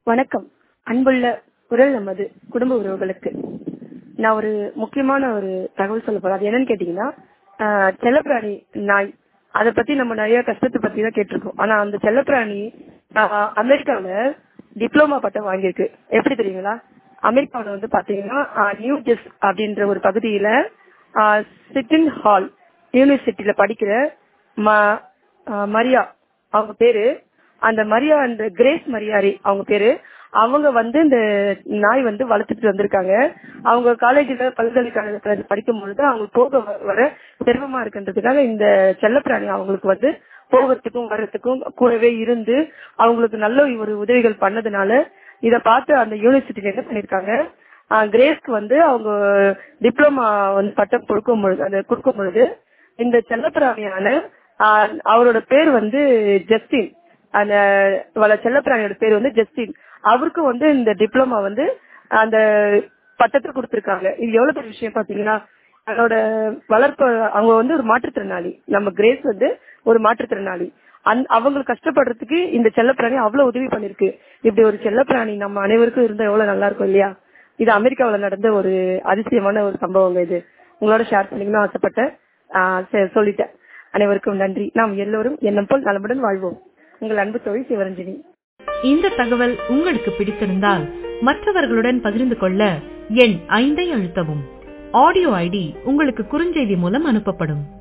வணக்கம் அன்புள்ள குரல் நமது குடும்ப உறவுகளுக்கு நான் ஒரு முக்கியமான ஒரு தகவல் சொல்ல போறேன் அது என்னன்னு கேட்டீங்கன்னா ஆஹ், செல்லப்பிராணி நாய் அதை பத்தி நம்ம நிறைய கஷ்டத்தை பத்தி தான் கேட்டிருக்கோம் ஆனா அந்த செல்லப்பிராணி ஆஹ், அமெரிக்காவுல டிப்ளமா பட்டம் வாங்கியிருக்கு எப்படி தெரியுங்களா அமெரிக்காவுல வந்து பாத்தீங்கன்னா ஆஹ், நியூ ஜெஸ் அப்படின்ற ஒரு பகுதியில சிட்டின் ஹால் யூனிவர்சிட்டியில படிக்கிற ம- ஆஹ், மரியா அவங்க பேரு அந்த மரியா அந்த கிரேஸ் மரியாரி அவங்க பேரு அவங்க வந்து இந்த நாய் வந்து வளர்த்துட்டு வந்திருக்காங்க அவங்க காலேஜ்ல பல்கலைக்கழகத்துல படிக்கும் பொழுது அவங்க போக வ- வர சிரமமா இருக்குன்றதுக்காக இந்த செல்லப்பிராணி அவங்களுக்கு வந்து போகிறதுக்கும் வர்றதுக்கும் கூடவே இருந்து அவங்களுக்கு நல்ல ஒரு உதவிகள் பண்ணதுனால இத பார்த்து அந்த யூனிவர்சிட்டில என்ன பண்ணிருக்காங்க ஆஹ் கிரேஸ்க்கு வந்து அவங்க டிப்ளமா வந்து பட்டம் கொடுக்கும் பொழுது அந்த கொடுக்கும் பொழுது இந்த செல்லப்பிராணியான ஆஹ் அவரோட பேர் வந்து ஜஸ்டின் அந்த வள செல்லப்பிராணியோட பேர் வந்து ஜஸ்டின் அவருக்கு வந்து இந்த டிப்ளமா வந்து அந்த பட்டத்தை கொடுத்திருக்காங்க இது எவ்வளவு பெரிய விஷயம் பாத்தீங்கன்னா அதோட வளர்ப்பு அவங்க வந்து ஒரு மாற்றுத்திறனாளி நம்ம கிரேஸ் வந்து ஒரு மாற்றுத்திறனாளி அந் அவங்களுக்கு கஷ்டப்படுறதுக்கு இந்த செல்லப்பிராணி அவ்வளவு உதவி பண்ணிருக்கு இப்படி ஒரு செல்லப்பிராணி நம்ம அனைவருக்கும் இருந்தா எவ்வளவு நல்லா இருக்கும் இல்லையா இது அமெரிக்காவுல நடந்த ஒரு அதிசயமான ஒரு சம்பவங்க இது உங்களோட ஷேர் பண்ணிக்கணும்னு ஆசைப்பட்டேன் ஆஹ் சரி, சொல்லிட்டேன் அனைவருக்கும் நன்றி நாம் எல்லோரும் எண்ணம் போல் நலமுடன் வாழ்வோம் உங்கள் அன்பு தோழி சிவரஞ்சனி இந்த தகவல் உங்களுக்கு பிடித்திருந்தால் மற்றவர்களுடன் பகிர்ந்து கொள்ள எண் ஐந்தை அழுத்தவும் ஆடியோ ஐடி உங்களுக்கு குறுஞ்செய்தி மூலம் அனுப்பப்படும்